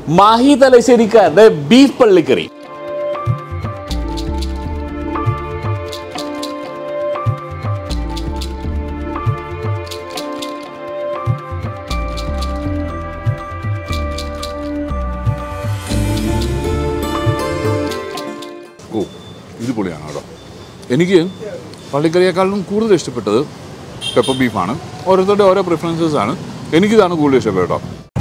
Mahe തലശ്ശേരിക്കാരുടെ beef പള്ളിക്കറി ഓ ഇത് പൊളിയാണ് കേട്ടോ എനിക്ക് പള്ളിക്കറിയേക്കാളും കൂടുതൽ ഇഷ്ടപ്പെട്ടത് പെപ്പർ ബീഫാണ് ഓരോരുത്തരുടെ ഓരോ പ്രിഫറൻസസ് ആണ് എനിക്കിതാണ് കൂടുതൽ ഇഷ്ടപ്പെട്ടത് കേട്ടോ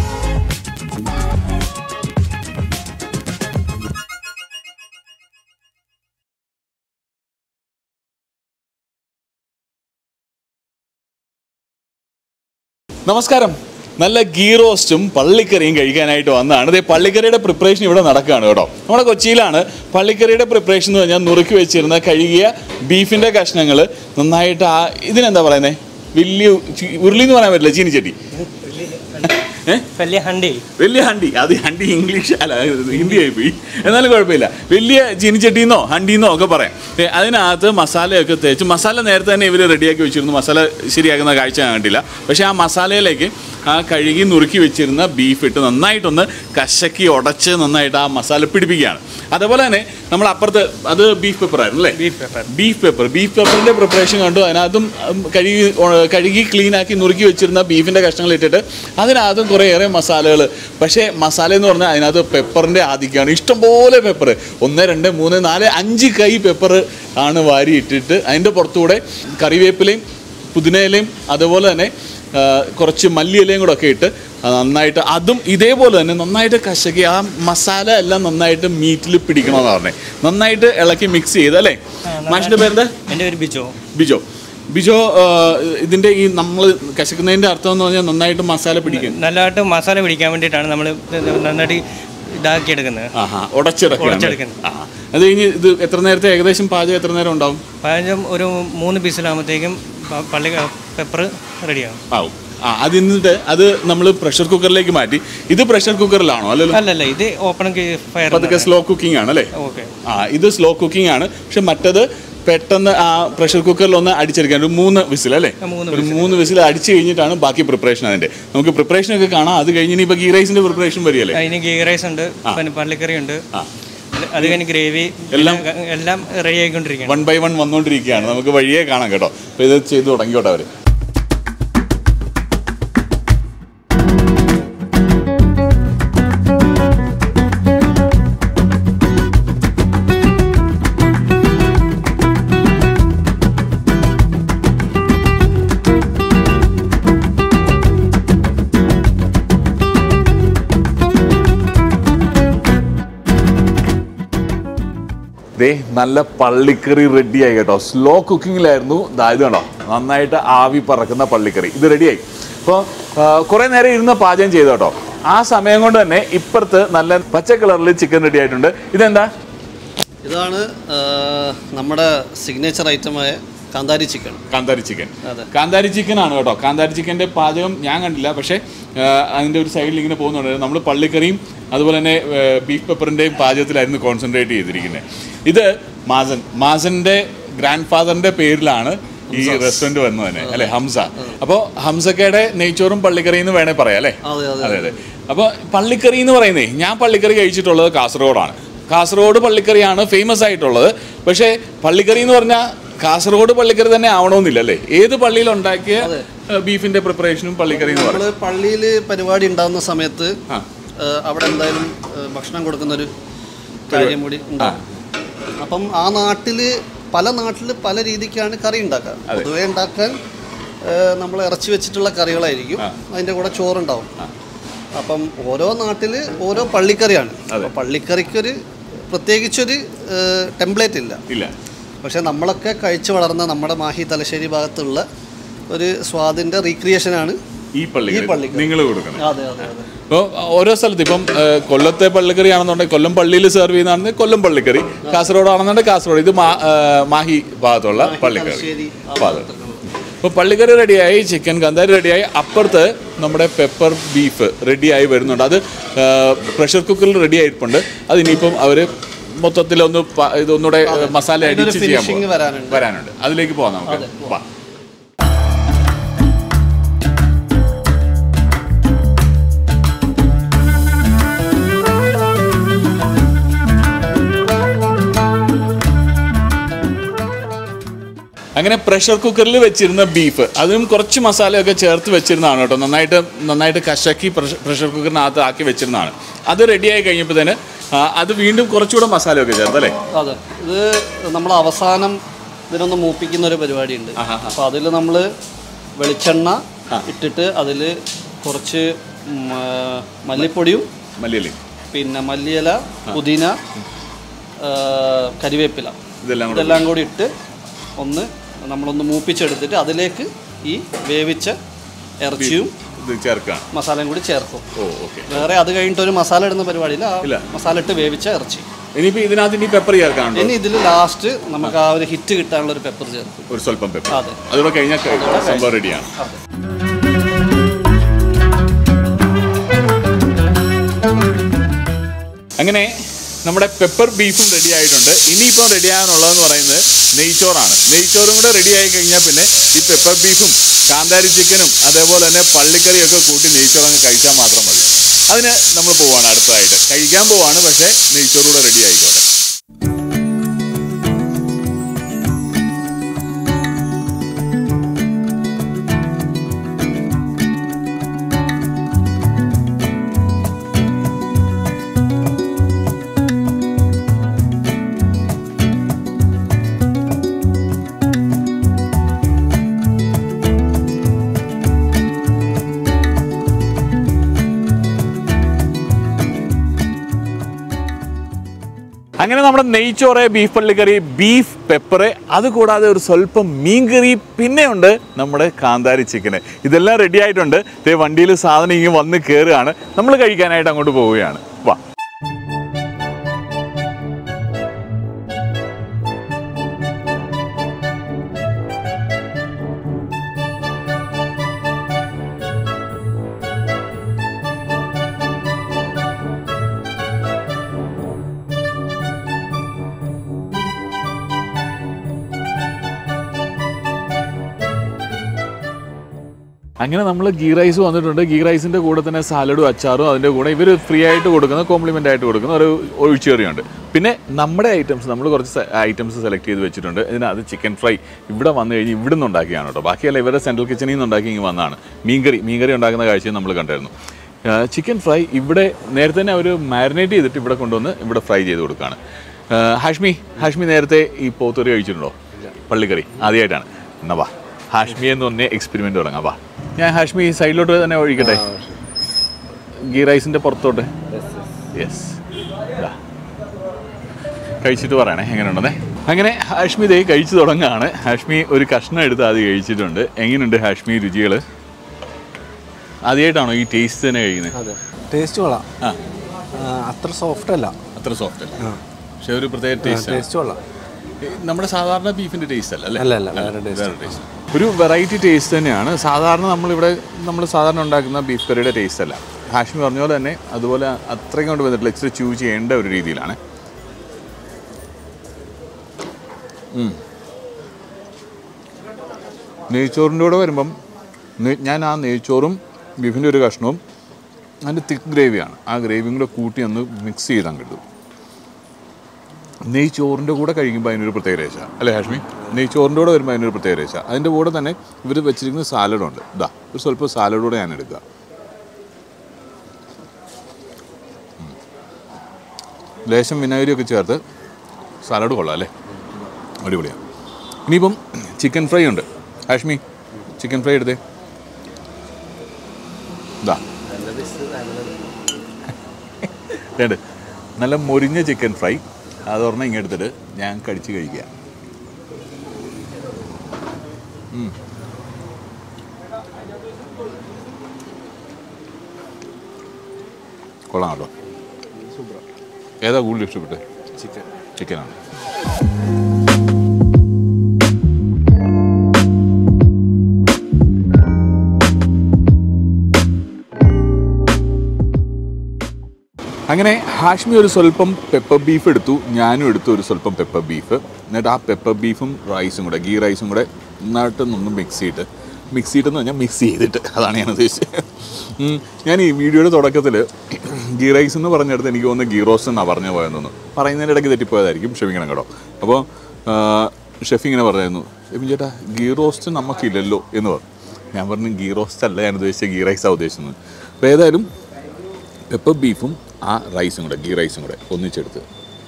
നമസ്കാരം നല്ല ഗീ റോസ്റ്റും പള്ളിക്കറിയും കഴിക്കാനായിട്ട് വന്നതാണ് ഇതേ പള്ളിക്കറിയുടെ പ്രിപ്പറേഷൻ ഇവിടെ നടക്കുകയാണ് കേട്ടോ നമ്മുടെ കൊച്ചിയിലാണ് പള്ളിക്കറിയുടെ പ്രിപ്പറേഷൻ എന്ന് പറഞ്ഞാൽ നുറുക്കി വെച്ചിരുന്ന കഴുകിയ ബീഫിൻ്റെ കഷ്ണങ്ങൾ നന്നായിട്ട് ആ ഇതിനെന്താ പറയുന്നത് വലിയ ചി- ഉരുളി എന്ന് പറയാൻ പറ്റില്ല ചീനിച്ചട്ടി ഏഹ് വലിയ ഹണ്ടി വലിയ ഹണ്ടി അത് ഹണ്ടി ഇംഗ്ലീഷ് അല്ല ഹിന്ദി ആയി പോയി എന്നാലും കുഴപ്പമില്ല വലിയ ചീനിച്ചട്ടിന്നോ ഹണ്ടിന്നോ ഒക്കെ പറയാം ഏ, അതിനകത്ത് മസാലയൊക്കെ തേച്ച് മസാല നേരത്തെ തന്നെ ഇവർ റെഡിയാക്കി വെച്ചിരുന്നു മസാല ശരിയാക്കുന്ന കാഴ്ച ഞാൻ കണ്ടില്ല പക്ഷേ ആ മസാലയിലേക്ക് ആ കഴുകി നുറുക്കി വെച്ചിരുന്ന ബീഫ് ഇട്ട് നന്നായിട്ടൊന്ന് കശക്കി ഉടച്ച് നന്നായിട്ട് ആ മസാല പിടിപ്പിക്കുകയാണ് അതുപോലെ തന്നെ നമ്മൾ അപ്പുറത്ത് അത് ബീഫ് പെപ്പർ ആയിരുന്നു അല്ലേ beef pepper beef pepper beef പെപ്പറിന്റെ പ്രിപ്പറേഷൻ കണ്ടു അതിനകത്തും ഉം, കഴുകി ഉണ- കഴുകി ക്ലീൻ ആക്കി നുറുക്കി വെച്ചിരുന്ന ബീഫിന്റെ കഷ്ണങ്ങൾ ഇട്ടിട്ട് അതിനകത്തും കുറേയേറെ മസാലകൾ പക്ഷേ മസാല എന്ന് പറഞ്ഞാൽ അതിനകത്ത് പെപ്പറിന്റെ ആധിക്യമാണ് ഇഷ്ടംപോലെ പെപ്പർ ഒന്ന് രണ്ട് മൂന്ന് നാല് അഞ്ച് കൈ പെപ്പർ ആണ് വാരി ഇട്ടിട്ട് അതിൻ്റെ പുറത്തുകൂടെ കറിവേപ്പിലയും പുതിനയിലയും അതുപോലെ തന്നെ ആ, കുറച്ച് മല്ലിയിലയും കൂടെ ഒക്കെ ഇട്ട് അത് നന്നായിട്ട് അതും ഇതേപോലെ തന്നെ നന്നായിട്ട് കശക്കി ആ മസാല എല്ലാം നന്നായിട്ട് മീറ്റിൽ പിടിക്കണമെന്ന് പറഞ്ഞേ നന്നായിട്ട് ഇളക്കി മിക്സ് ചെയ്ത് അല്ലേ മാഷിന്റെ പേരെന്താ എൻ്റെ ഒരു ബിജോ ബിജോ ബിജോ ആ, ഇതിന്റെ ഈ നമ്മൾ കശക്കുന്നതിന്റെ അർത്ഥം എന്ന് പറഞ്ഞാൽ നന്നായിട്ട് മസാല പിടിക്കും നല്ലതായിട്ട് മസാല പിടിക്കാൻ വേണ്ടിയിട്ടാണ് നമ്മൾ നന്നായിട്ട് ഇതാക്കി എടുക്കുന്നത് ആഹാ ഉടച്ചെടുക്കണം ഉടച്ചെടുക്കണം. ആ അത് കഴിഞ്ഞ് ഇത് എത്ര നേരത്തെ ഏകദേശം പാചകം എത്ര നേരം ഉണ്ടാവും പതിനഞ്ചും ഒരു മൂന്ന് പീസിലാകുമ്പോഴത്തേക്കും പ- പള്ളി പെപ്പർ റെഡിയാകും ആവും ആ അത് എന്നിട്ട് അത് നമ്മൾ പ്രഷർ കുക്കറിലേക്ക് മാറ്റി ഇത് പ്രഷർ കുക്കറിലാണോ അല്ലല്ലോ അല്ലല്ല ഇത് ഓപ്പൺ ഫയർ അതൊക്കെ സ്ലോ കുക്കിംഗ് ആണ് അല്ലേ ഓക്കെ ആ ഇത് സ്ലോ കുക്കിംഗ് ആണ് പക്ഷെ മറ്റത് പെട്ടെന്ന് ആ പ്രഷർ കുക്കറിൽ ഒന്ന് അടിച്ചെടുക്കാൻ ഒരു മൂന്ന് വിസിൽ അല്ലേ ആ, മൂന്ന് ഒരു മൂന്ന് വിസിൽ അടിച്ചു കഴിഞ്ഞിട്ടാണ് ബാക്കി പ്രിപ്പറേഷൻ അതിന്റെ നമുക്ക് പ്രിപ്പറേഷൻ ഒക്കെ കാണാം അത് കഴിഞ്ഞ് ഇനിയിപ്പോൾ ഗീ റൈസിന്റെ പ്രിപ്പറേഷൻ വരികയല്ലേ അതിന് ഗീ റൈസ് ഉണ്ട് പിന്നെ പള്ളിക്കറി ഉണ്ട് ആ അത് അത് കഴിഞ്ഞ് ഗ്രേവി എല്ലാം- എല്ലാം റെഡി ആയിക്കൊണ്ടിരിക്കുകയാണ് വൺ ബൈ വൺ വന്നുകൊണ്ടിരിക്കുകയാണ് നമുക്ക് വഴിയേ കാണാം കേട്ടോ അപ്പോൾ ഇത് ചെയ്ത് തുടങ്ങിക്കോട്ടെ അവർ ദേ നല്ല പള്ളിക്കറി റെഡിയായി കേട്ടോ സ്ലോ കുക്കിങ്ങിലായിരുന്നു ദാ ഇത് കണ്ടോ നന്നായിട്ട് ആവി പറക്കുന്ന പള്ളിക്കറി ഇത് റെഡിയായി അപ്പോൾ കുറേ നേരം ഇരുന്ന് പാചകം ചെയ്തു കേട്ടോ ആ സമയം കൊണ്ട് തന്നെ ഇപ്പുറത്ത് നല്ല പച്ച കളറിൽ ചിക്കൻ റെഡി ആയിട്ടുണ്ട് ഇതെന്താ ഇതാണ് ആ, നമ്മുടെ സിഗ്നേച്ചർ ഐറ്റമായ കാന്താരി ചിക്കൻ കാന്താരി ചിക്കൻ അതെ. കാന്താരി ചിക്കൻ ആണ് കേട്ടോ കാന്താരി ചിക്കൻ്റെ പാചകം ഞാൻ കണ്ടില്ല പക്ഷേ ആ, അതിൻ്റെ ഒരു സൈഡിൽ ഇങ്ങനെ പോകുന്നുണ്ട് നമ്മൾ പള്ളിക്കറിയും അതുപോലെ തന്നെ ബീഫ് പെപ്പറിൻ്റെയും പാചകത്തിലായിരുന്നു കോൺസെൻട്രേറ്റ് ചെയ്തിരിക്കുന്നത് ഇത് മാസൻ മാസൻ്റെ ഗ്രാൻഡ് ഫാദറിൻ്റെ പേരിലാണ് ഈ റെസ്റ്റോറൻറ്റ് വന്നത് തന്നെ അല്ലെ ഹംസ അപ്പോൾ ഹംസക്കയുടെ നെയ്ച്ചോറും പള്ളിക്കറിയും എന്ന് വേണേൽ പറയാം അല്ലേ അതെ അതെ അതെ അതെ അപ്പോൾ പള്ളിക്കറി എന്ന് പറയുന്നേ ഞാൻ പള്ളിക്കറി കഴിച്ചിട്ടുള്ളത് കാസർഗോഡാണ് കാസർഗോഡ് പള്ളിക്കറിയാണ് ഫേമസ് ആയിട്ടുള്ളത് പക്ഷേ പള്ളിക്കറി എന്ന് പറഞ്ഞാൽ കാസർഗോഡ് പള്ളിക്കറി തന്നെ ആവണമെന്നില്ല അല്ലേ ഏത് പള്ളിയിൽ ഉണ്ടാക്കിയ ഏഹ്, ബീഫിന്റെ പ്രിപ്പറേഷനും പള്ളിക്കറി എന്ന് പറയും നമ്മൾ പള്ളിയിൽ പരിപാടി ഉണ്ടാകുന്ന സമയത്ത് ആ. ആ, അവിടെ എന്തായാലും ആ, ഭക്ഷണം കൊടുക്കുന്ന ഒരു കാര്യം കൂടി ഉണ്ടാകും അപ്പം ആ നാട്ടിൽ പല നാട്ടിൽ പല രീതിക്കാണ് കറി ഉണ്ടാക്കുക പൊതുവേ ഉണ്ടാക്കാൻ നമ്മൾ ഇറച്ചി വെച്ചിട്ടുള്ള കറികളായിരിക്കും അതിൻ്റെ കൂടെ ചോറുണ്ടാവും അപ്പം ഓരോ നാട്ടിൽ ഓരോ പള്ളിക്കറിയാണ് അപ്പോൾ പള്ളിക്കറിക്കൊരു പ്രത്യേകിച്ചൊരു ടെംപ്ലേറ്റ് ഇല്ല ഇല്ല പക്ഷെ നമ്മളൊക്കെ കഴിച്ചു വളർന്ന നമ്മുടെ മാഹി തലശ്ശേരി ഭാഗത്തുള്ള ഒരു സ്വാദിന്റെ റീക്രിയേഷനാണ് ഈ പള്ളിക്കറി പള്ളിക്കറി. നിങ്ങൾ കൊടുക്കണം അതെ അതെ അതെ ഇപ്പോൾ ഓരോ സ്ഥലത്ത് ഇപ്പം ഏഹ്, കൊല്ലത്തെ പള്ളിക്കറി ആണെന്നുണ്ടെങ്കിൽ കൊല്ലം പള്ളിയിൽ സെർവ് ചെയ്യുന്നതാണെങ്കിൽ കൊല്ലം പള്ളിക്കറി കാസർഗോഡ് ആണെന്നുണ്ടെങ്കിൽ കാസർഗോഡ് ഇത് മാ- ഏഹ്, മാഹി ഭാഗത്തുള്ള പള്ളിക്കറി തലശ്ശേരി ആ ഭാഗത്ത് അപ്പോൾ പള്ളിക്കറി റെഡിയായി ചിക്കൻ കന്താരി റെഡിയായി അപ്പുറത്ത് നമ്മുടെ പെപ്പർ ബീഫ് റെഡിയായി വരുന്നുണ്ട് അത് പ്രഷർ കുക്കറിൽ റെഡി ആയിട്ടുണ്ട് അത് ഇനിയിപ്പം അവർ മൊത്തത്തിലൊന്ന് പ- ഇതൊന്നുകൂടെ മസാല അതിനൊരു അടിച്ച് ചെയ്യാൻ finishing പോകും. വരാനുണ്ട്. വരാനുണ്ട് അതിലേക്ക് പോകാം നമുക്ക് വാ അങ്ങനെ പ്രഷർ കുക്കറിൽ വെച്ചിരുന്ന ബീഫ് അതിനും കുറച്ച് മസാലയൊക്കെ ചേർത്ത് വെച്ചിരുന്നതാണ് കേട്ടോ നന്നായിട്ട് നന്നായിട്ട് കശക്കി പ്രഷർ പ്രഷർ കുക്കറിനകത്ത് ആക്കി വെച്ചിരുന്നതാണ് അത് റെഡിയായി കഴിഞ്ഞപ്പോൾ തന്നെ ആ, അത് വീണ്ടും കുറച്ചുകൂടെ മസാലയൊക്കെ ചേർത്ത് അല്ലേ അതെ ഇത് നമ്മൾ അവസാനം ഇതിനൊന്ന് മൂപ്പിക്കുന്ന ഒരു പരിപാടിയുണ്ട് അപ്പോൾ അതിൽ നമ്മൾ വെളിച്ചെണ്ണ ഇട്ടിട്ട് അതിൽ കുറച്ച് ഉം, ആ, മല്ലിപ്പൊടിയും മല്ലിയല്ലേ പിന്നെ മല്ലിയില പുതിന ആ, കരിവേപ്പില ഇതെല്ലാം കൂടെ ഇതെല്ലാം കൂടി ഇട്ട് ഒന്ന് നമ്മളൊന്ന് മൂപ്പിച്ചെടുത്തിട്ട് അതിലേക്ക് ഈ വേവിച്ച ഇറച്ചിയും ഇത് ചേർക്കുകയാണ് മസാലയും കൂടി ചേർക്കും ഓ ഓക്കെ വേറെ അത് കഴിഞ്ഞിട്ട് ഒരു മസാല ഇടുന്ന പരിപാടിയില്ല ആ ഇല്ല. മസാല ഇട്ട് വേവിച്ച ഇറച്ചി ഇനിയിപ്പോൾ ഇതിനകത്ത് ഇനി പെപ്പർ ചേർക്കാനുണ്ടോ ഇനി ഇതിൽ ലാസ്റ്റ് നമുക്ക് ആ ഒരു ഹിറ്റ് കിട്ടാനുള്ള ഒരു പെപ്പർ ചേർക്കും ഒരു സ്വല്പം പെപ്പർ അതെ അതുകൂടെ കഴിഞ്ഞാൽ സംഭവം റെഡിയാണ് അതെ അങ്ങനെ നമ്മുടെ പെപ്പർ ബീഫും റെഡി ആയിട്ടുണ്ട് ഇനിയിപ്പോൾ റെഡി ആകാനുള്ളതെന്ന് പറയുന്നത് നെയ്ച്ചോറാണ് നെയ്ച്ചോറും കൂടെ റെഡി ആയി കഴിഞ്ഞാൽ പിന്നെ ഈ പെപ്പർ ബീഫും കാന്താരി ചിക്കനും അതേപോലെ തന്നെ പള്ളിക്കറിയൊക്കെ കൂട്ടി നെയ്ച്ചോറങ്ങ് കഴിച്ചാൽ മാത്രം മതി അതിന് നമ്മൾ പോവാണ് അടുത്തതായിട്ട് കഴിക്കാൻ പോവാണ് പക്ഷേ നെയ്ച്ചോറൂടെ റെഡി ആയിക്കോട്ടെ അങ്ങനെ നമ്മുടെ നെയ്ച്ചോറ് ബീഫ് പള്ളിക്കറി ബീഫ് പെപ്പറ് അതുകൂടാതെ ഒരു സ്വല്പം മീൻകറി പിന്നെയുണ്ട് നമ്മുടെ കാന്താരി ചിക്കന് ഇതെല്ലാം റെഡി ആയിട്ടുണ്ട് ദേ വണ്ടിയിൽ സാധനം ഇങ്ങനെ വന്ന് കയറുകയാണ് നമ്മൾ കഴിക്കാനായിട്ട് അങ്ങോട്ട് പോവുകയാണ് വാ അങ്ങനെ നമ്മൾ ഗീ റൈസ് വന്നിട്ടുണ്ട് ഗീ റൈസിൻ്റെ കൂടെ തന്നെ സാലഡും അച്ചാറും അതിൻ്റെ കൂടെ ഇവർ ഫ്രീ ആയിട്ട് കൊടുക്കുന്ന കോംപ്ലിമെൻ്റ് ആയിട്ട് കൊടുക്കുന്ന ഒരു ഒഴിച്ചുകറിയുണ്ട് പിന്നെ നമ്മുടെ ഐറ്റംസ് നമ്മൾ കുറച്ച് ഐറ്റംസ് സെലക്ട് ചെയ്ത് വെച്ചിട്ടുണ്ട് ഇതിനകത്ത് ചിക്കൻ ഫ്രൈ ഇവിടെ വന്നു കഴിഞ്ഞ് ഇവിടെ നിന്ന് ഉണ്ടാക്കിയാണ് കേട്ടോ ബാക്കിയല്ല ഇവരുടെ സെൻട്രൽ കിച്ചണിൽ നിന്ന് ഉണ്ടാക്കി ഇങ്ങനെ വന്നതാണ് മീൻകറി മീൻകറി ഉണ്ടാക്കുന്ന കാഴ്ചയും നമ്മൾ കണ്ടായിരുന്നു ചിക്കൻ ഫ്രൈ ഇവിടെ നേരത്തെ തന്നെ അവർ മാരിനേറ്റ് ചെയ്തിട്ട് ഇവിടെ കൊണ്ടുവന്ന് ഇവിടെ ഫ്രൈ ചെയ്ത് കൊടുക്കുകയാണ് ആ, ഹാഷ്മി ഹാഷ്മി നേരത്തെ ഈ പോത്തുകറി കഴിച്ചിട്ടുണ്ടോ പള്ളിക്കറി ആദ്യമായിട്ടാണ് എന്നാ വാ ഹാഷ്മി എന്ന് പറഞ്ഞ എക്സ്പെരിമെൻ്റ് തുടങ്ങാം വാ ഞാൻ ഹാഷ്മി ഈ സൈഡിലോട്ട് തന്നെ ഒഴിക്കട്ടെ ഗീ റൈസിൻ്റെ പുറത്തോട്ട് യെസ് കഴിച്ചിട്ട് പറയണേ എങ്ങനെയുണ്ടെന്നേ അങ്ങനെ ഹാഷ്മി ദേ കഴിച്ചു തുടങ്ങുകയാണ് ഹാഷ്മി ഒരു കഷ്ണം എടുത്ത് ആദ്യം കഴിച്ചിട്ടുണ്ട് എങ്ങനെയുണ്ട് ഹാഷ്മി രുചികൾ ആദ്യമായിട്ടാണോ ഈ ടേസ്റ്റ് തന്നെ കഴിക്കുന്നത് അതെ ടേസ്റ്റ് കൊള്ളാം ആ ആ, അത്ര സോഫ്റ്റ് അല്ല അത്ര സോഫ്റ്റ് അല്ല പക്ഷെ ഒരു പ്രത്യേക ടേസ്റ്റ് ടേസ്റ്റ് കൊള്ളാം നമ്മുടെ സാധാരണ ബീഫിന്റെ ടേസ്റ്റ് അല്ല അല്ലേ അല്ല, അല്ല, വേറെ taste. വേറെ ടേസ്റ്റ് ഒരു വെറൈറ്റി ടേസ്റ്റ് തന്നെയാണ് സാധാരണ നമ്മളിവിടെ നമ്മൾ സാധാരണ ഉണ്ടാക്കുന്ന ബീഫ് കറിയുടെ ടേസ്റ്റ് അല്ല ഹാഷ്മി പറഞ്ഞ പോലെ തന്നെ അതുപോലെ അത്രയും കൊണ്ട് വന്നിട്ടില്ല ഇച്ചിരി ചൂ ചെയ്യേണ്ട ഒരു രീതിയിലാണ് ഉം. നെയ്ച്ചോറിൻ്റെ കൂടെ വരുമ്പം നെ- ഞാൻ ആ നെയ്ച്ചോറും ബീഫിൻ്റെ ഒരു കഷ്ണവും അതിൻ്റെ തിക്ക് ഗ്രേവിയാണ് ആ ഗ്രേവിയും കൂടെ കൂട്ടി ഒന്ന് മിക്സ് ചെയ്താൽ കിട്ടും നെയ്ച്ചോറിൻ്റെ കൂടെ കഴിക്കുമ്പോൾ അതിനൊരു പ്രത്യേക രേശ അല്ലേ ഹാഷ്മി നെയ്ച്ചോറിൻ്റെ കൂടെ വരുമ്പോൾ അതിനൊരു പ്രത്യേക രേശ അതിൻ്റെ കൂടെ തന്നെ ഇവർ വെച്ചിരിക്കുന്ന സാലഡുണ്ട് ഇതാ ഒരു സ്വല്പം സാലഡ് കൂടെ ഞാൻ എടുക്കുക ഉം. ലേശം വിനാഗിരിയൊക്കെ ചേർത്ത് സാലഡ് കൊള്ളാം അല്ലേ അടിപൊളിയാണ് ഇനിയിപ്പം ചിക്കൻ ഫ്രൈ ഉണ്ട് ഹാഷ്മി ചിക്കൻ ഫ്രൈ എടുത്തേ ഇതാ രണ്ട് നല്ല മൊരിഞ്ഞ ചിക്കൻ ഫ്രൈ അതൊരെണ്ണം ഇങ്ങനെ എടുത്തിട്ട് ഞാൻ കടിച്ച് കഴിക്കുക ഉം. കൊള്ളാം കേട്ടോ ഏതാ കൂടുതൽ ഇഷ്ടപ്പെട്ടത് ചിക്കൻ ചിക്കനാണ് അങ്ങനെ ഹാഷ്മി ഒരു സ്വല്പം പെപ്പർ ബീഫ് എടുത്തു ഞാനും എടുത്തു ഒരു സ്വല്പം പെപ്പർ ബീഫ് എന്നിട്ട് ആ പെപ്പർ ബീഫും റൈസും കൂടെ ഗീ റൈസും കൂടെ നന്നായിട്ട് ഒന്ന് മിക്സ് ചെയ്തിട്ട് മിക്സ് ചെയ്തിട്ടെന്ന് പറഞ്ഞാൽ മിക്സ് ചെയ്തിട്ട് അതാണ് ഞാൻ ഉദ്ദേശിച്ചത് ഉം, ഞാൻ ഈ വീഡിയോയുടെ തുടക്കത്തിൽ ഗീ റൈസ് എന്ന് പറഞ്ഞെടുത്ത് എനിക്ക് തോന്നുന്നു ഗീ റോസ്റ്റ് എന്നാണ് പറഞ്ഞു പോയെന്ന് തോന്നുന്നു പറയുന്നതിൻ്റെ ഇടയ്ക്ക് തെറ്റിപ്പോയതായിരിക്കും ക്ഷമിക്കണം കേട്ടോ അപ്പോൾ ഷെഫ് ഇങ്ങനെ പറയായിരുന്നു എബിൻ ചേട്ടാ ഗീ റോസ്റ്റ് നമുക്കില്ലല്ലോ എന്ന് പറഞ്ഞു ഞാൻ പറഞ്ഞു ഗീ റോസ്റ്റ് അല്ല ഞാൻ ഉദ്ദേശിച്ച ഗീ റൈസാണ് ഉദ്ദേശിച്ചത് അപ്പോൾ ഏതായാലും പെപ്പർ ബീഫും ആ റൈസും കൂടെ ഗീ റൈസും കൂടെ ഒന്നിച്ചെടുത്ത്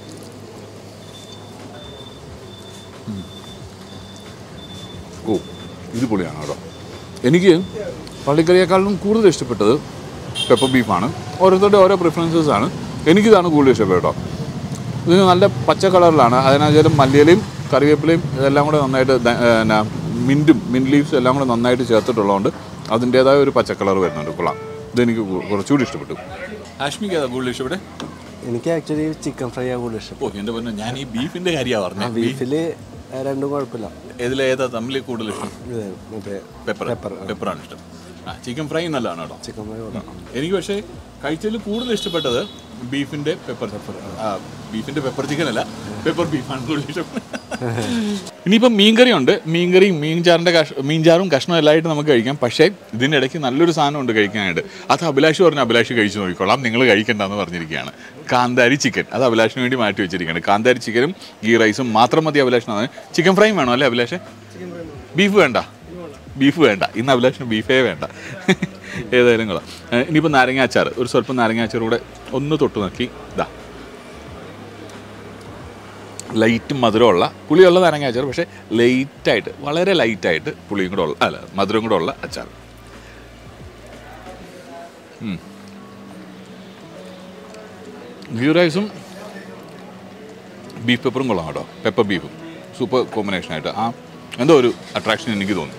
ഉം. ഓ ഇത് പൊളിയാണ് കേട്ടോ എനിക്ക് പള്ളിക്കറിയേക്കാളും കൂടുതൽ ഇഷ്ടപ്പെട്ടത് പെപ്പർ ബീഫാണ് ഓരോരുത്തരുടെ ഓരോ പ്രിഫറൻസസ് ആണ് എനിക്കിതാണ് കൂടുതൽ ഇഷ്ടപ്പെട്ടത് കേട്ടോ ഇതിന് നല്ല പച്ച കളറിലാണ് അതിനകത്ത് മല്ലിയിലയും കറിവേപ്പിലയും ഇതെല്ലാം കൂടെ നന്നായിട്ട് ദ- ഏ, എന്നാ, മിൻറ്റും മിൻറ്റ് ലീവ്സും എല്ലാം കൂടെ നന്നായിട്ട് ചേർത്തിട്ടുള്ളതുകൊണ്ട് അതിൻ്റേതായ ഒരു പച്ച കളർ വരുന്നുണ്ട് കൊള്ളാം ഇതെനിക്ക് കു- കുറച്ചുകൂടി ഇഷ്ടപ്പെട്ടു ആഷ്മിക്ക് ഏതാ കൂടുതൽ ഇഷ്ടപ്പെട്ടെ എനിക്ക് ആക്ച്വലി ചിക്കൻ ഫ്രൈ ആണ് കൂടുതൽ ഇഷ്ടം ഓ എൻ്റെ പൊന്നെ ഞാൻ ഈ ബീഫിൻ്റെ കാര്യമാണ് പറഞ്ഞത് ബീഫിൽ രണ്ടും കുഴപ്പമില്ല ഇതിലേതാ തമ്മിൽ കൂടുതൽ ഇഷ്ടം ഇത് മറ്റേ പെപ്പർ Pepper, ആ. പെപ്പറാണ് ഇഷ്ടം ആ ചിക്കൻ ഫ്രൈ നല്ലതാണ് കേട്ടോ ചിക്കൻ ഫ്രൈ കൊള്ളാം എനിക്ക് പക്ഷേ കഴിച്ചതിൽ കൂടുതൽ ഇഷ്ടപ്പെട്ടത് ബീഫിന്റെ പെപ്പർ പെപ്പർ ആ ബീഫിന്റെ പെപ്പർ ചിക്കൻ അല്ല പെപ്പർ ബീഫാണ് കൂടുതൽ ഇഷ്ടം ഇനിയിപ്പം മീൻകറി ഉണ്ട് മീൻകറിയും മീൻചാറിന്റെ കഷ മീൻചാറും കഷ്ണം എല്ലായിട്ട് നമുക്ക് കഴിക്കാം പക്ഷേ ഇതിൻ്റെ ഇടയ്ക്ക് നല്ലൊരു സാധനം ഉണ്ട് കഴിക്കാനായിട്ട് അത് അഭിലാഷ് പറഞ്ഞ അഭിലാഷ് കഴിച്ചു നോക്കിക്കോളാം നിങ്ങൾ കഴിക്കണ്ടെന്ന് പറഞ്ഞിരിക്കുകയാണ് കാന്താരി ചിക്കൻ അത് അഭിലാഷിന് വേണ്ടി മാറ്റി വെച്ചിരിക്കുകയാണ് കാന്താരി ചിക്കനും ഗീ റൈസും മാത്രം മതി അഭിലാഷിനാണ് ചിക്കൻ ഫ്രൈയും വേണോ അല്ലേ അഭിലാഷ് ബീഫ് വേണ്ട ബീഫ് വേണ്ട ഇന്ന് അഭിലാഷിന് ബീഫേ വേണ്ട ഏതായാലും കൊള്ളാം ഏഹ് ഇനിയിപ്പോൾ നാരങ്ങ അച്ചാർ ഒരു സ്വല്പം നാരങ്ങ അച്ചാർ കൂടെ ഒന്ന് തൊട്ട് നോക്കി ഇതാ ലൈറ്റ് മധുരമുള്ള പുളിയുള്ള നാരങ്ങ അച്ചാർ പക്ഷേ ലൈറ്റായിട്ട് വളരെ ലൈറ്റായിട്ട് പുളിയും കൂടെ ഉള്ള അല്ല മധുരം കൂടെ ഉള്ള അച്ചാർ ഉം. ഗീ റൈസും ബീഫ് പെപ്പറും കൊള്ളാം കേട്ടോ പെപ്പർ ബീഫും സൂപ്പർ കോമ്പിനേഷനായിട്ട് ആ എന്തോ ഒരു അട്രാക്ഷൻ എനിക്ക് തോന്നി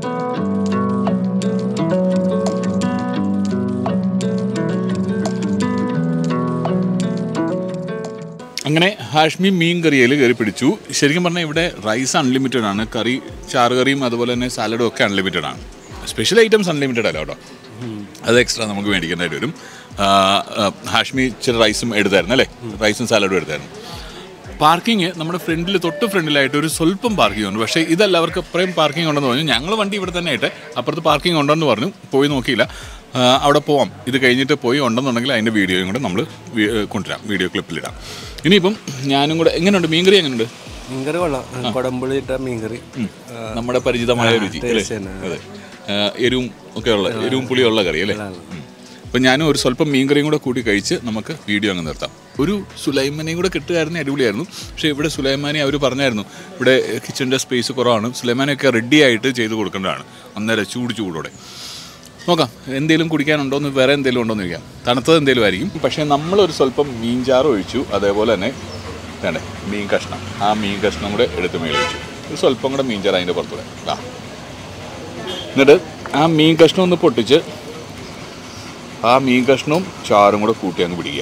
അങ്ങനെ ഹാഷ്മി മീൻ കറിയിൽ കയറി പിടിച്ചു ശരിക്കും പറഞ്ഞാൽ ഇവിടെ റൈസ് അൺലിമിറ്റഡ് ആണ് കറി ചാറ് കറിയും അതുപോലെ തന്നെ സാലഡും ഒക്കെ അൺലിമിറ്റഡ് ആണ് സ്പെഷ്യൽ ഐറ്റംസ് അൺലിമിറ്റഡ് അല്ല കേട്ടോ അത് എക്സ്ട്രാ നമുക്ക് മേടിക്കേണ്ടതായിട്ട് വരും ആ, ആ, ഹാഷ്മി ഇച്ചിരി റൈസും എടുത്തായിരുന്നു അല്ലേ റൈസും സാലഡും എടുത്തായിരുന്നു പാർക്കിംഗ് നമ്മുടെ ഫ്രണ്ടിൽ തൊട്ട് ഫ്രണ്ടിലായിട്ട് ഒരു സ്വല്പം പാർക്കിംഗ് ഉണ്ട് പക്ഷേ ഇതല്ല അവർക്ക് അത്രയും പാർക്കിംഗ് ഉണ്ടെന്ന് പറഞ്ഞു ഞങ്ങൾ വണ്ടി ഇവിടെ തന്നെ ആയിട്ട് അപ്പുറത്ത് പാർക്കിംഗ് ഉണ്ടെന്ന് പറഞ്ഞു പോയി നോക്കിയില്ല ആ, അവിടെ പോവാം ഇത് കഴിഞ്ഞിട്ട് പോയി ഉണ്ടെന്നുണ്ടെങ്കിൽ അതിൻ്റെ വീഡിയോയും കൂടെ നമ്മൾ കൊണ്ടുവരാം വീഡിയോ ക്ലിപ്പിലിടാം ഇനിയിപ്പം ഞാനും കൂടെ എങ്ങനെയുണ്ട് മീൻകറി എങ്ങനെയുണ്ട് മീൻകറി കൊള്ളാം കൊടമ്പുളി ഇട്ട മീൻകറി നമ്മുടെ പരിചിതമായ രുചി അല്ലേ taste തന്നെ. അതെ ആ, എരിവും ഒക്കെ ഉള്ള എരിവും പുളിയുള്ള കറി അല്ലേ ഉം. അപ്പം ഞാനും ഒരു സ്വല്പം മീൻകറിയും കൂടെ കൂട്ടി കഴിച്ച് നമുക്ക് വീഡിയോ അങ്ങ് നിർത്താം ഒരു സുലൈമാനെയും കൂടെ കിട്ടുമായിരുന്നു അടിപൊളിയായിരുന്നു പക്ഷേ ഇവിടെ സുലൈമാനെ അവർ പറഞ്ഞായിരുന്നു ഇവിടെ കിച്ചണിൻ്റെ സ്പേസ് കുറവാണ് സുലൈമാനെയൊക്കെ റെഡി ആയിട്ട് ചെയ്ത് കൊടുക്കേണ്ടതാണ് അന്നേരം ചൂട് ചൂടോടെ നോക്കാം എന്തെങ്കിലും കുടിക്കാനുണ്ടോന്ന് വേറെ എന്തെങ്കിലും ഉണ്ടോന്ന് ചോദിക്കാം തണുത്തത് എന്തെങ്കിലും ആയിരിക്കും പക്ഷേ നമ്മളൊരു സ്വല്പം മീൻചാറ് ഒഴിച്ചു അതേപോലെ തന്നെ വേണ്ടേ മീൻ കഷ്ണം ആ മീൻ കഷ്ണം കൂടെ എടുത്ത് മേളിൽ വെച്ചു ഒരു സ്വല്പം കൂടെ മീൻചാറ് അതിൻ്റെ പുറത്തൂടെ ആ എന്നിട്ട് ആ മീൻ കഷ്ണം ഒന്ന് പൊട്ടിച്ച് ആ മീൻ കഷ്ണവും ചാറും കൂടെ കൂട്ടി അങ്ങ് പിടിക്കുക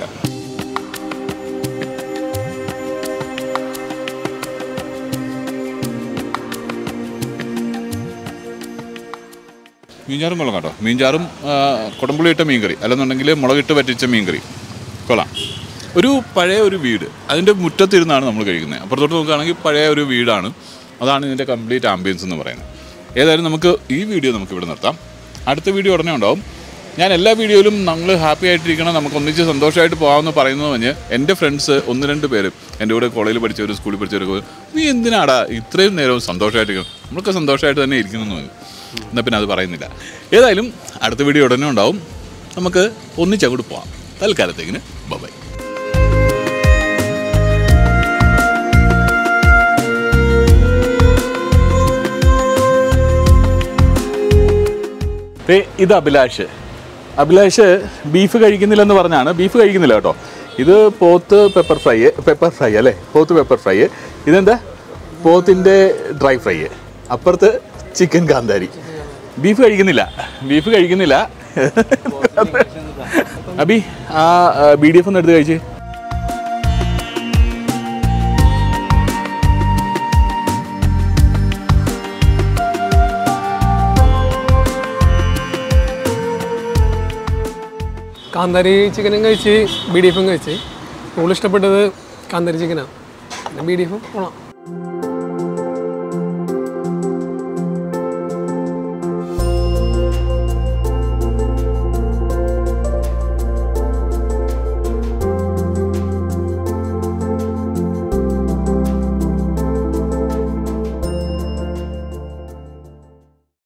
മീൻചാറും കൊള്ളാം കേട്ടോ മീൻചാറും ആ, കുടംപുളി ഇട്ട മീൻകറി അല്ലെന്നുണ്ടെങ്കിൽ മുളകിട്ട് പറ്റിച്ച മീൻകറി കൊള്ളാം ഒരു പഴയ ഒരു വീട് അതിൻ്റെ മുറ്റത്തിരുന്നാണ് നമ്മൾ കഴിക്കുന്നത് അപ്പുറത്തോട്ട് നോക്കുകയാണെങ്കിൽ പഴയ ഒരു വീടാണ് അതാണ് ഇതിൻ്റെ കംപ്ലീറ്റ് ആംബിയൻസ് എന്ന് പറയുന്നത് ഏതായാലും നമുക്ക് ഈ വീഡിയോ നമുക്ക് ഇവിടെ നിർത്താം അടുത്ത വീഡിയോ ഉടനെ ഉണ്ടാവും ഞാൻ എല്ലാ വീഡിയോയിലും നമ്മൾ ഹാപ്പി ആയിട്ടിരിക്കണം നമുക്ക് ഒന്നിച്ച് സന്തോഷമായിട്ട് പോകാമെന്ന് പറയുന്നത് പറഞ്ഞ് എൻ്റെ ഫ്രണ്ട്സ് ഒന്ന് രണ്ട് പേര് എൻ്റെ കൂടെ കോളേജിൽ പഠിച്ചവർ സ്കൂളിൽ പഠിച്ചവരൊക്കെ നീ എന്തിനാടാ ഇത്രയും നേരവും സന്തോഷമായിട്ടിരിക്കണം നമ്മളൊക്കെ സന്തോഷമായിട്ട് തന്നെ ഇരിക്കുന്നു എന്ന് പറഞ്ഞു എന്നാൽ പിന്നെ അത് പറയുന്നില്ല ഏതായാലും അടുത്ത വീഡിയോ ഉടനെ ഉണ്ടാവും നമുക്ക് ഒന്നിച്ചങ്ങോട്ട് പോവാം തൽക്കാലത്തേക്കിന് ബൈ ദേ, ഇത് അഭിലാഷ് അഭിലാഷ് ബീഫ് കഴിക്കുന്നില്ലെന്ന് പറഞ്ഞാണ് ബീഫ് കഴിക്കുന്നില്ല കേട്ടോ ഇത് പോത്ത് പെപ്പർ ഫ്രൈ പെപ്പർ ഫ്രൈ അല്ലേ പോത്ത് പെപ്പർ ഫ്രൈ ഇതെന്താ പോത്തിൻ്റെ ഡ്രൈ ഫ്രൈ അപ്പുറത്ത് ചിക്കൻ കാന്താരി ബീഫ് കഴിക്കുന്നില്ല ബീഫ് കഴിക്കുന്നില്ല അബി ആ ബി ഡി എഫ് ഒന്ന് എടുത്ത് കഴിച്ച് കാന്താരി ചിക്കനും കഴിച്ച് ബി ഡി എഫും കഴിച്ച് കൂടുതൽ ഇഷ്ടപ്പെട്ടത് കാന്താരി ചിക്കനാണ് പിന്നെ ബി ഡി എഫും കൊള്ളാം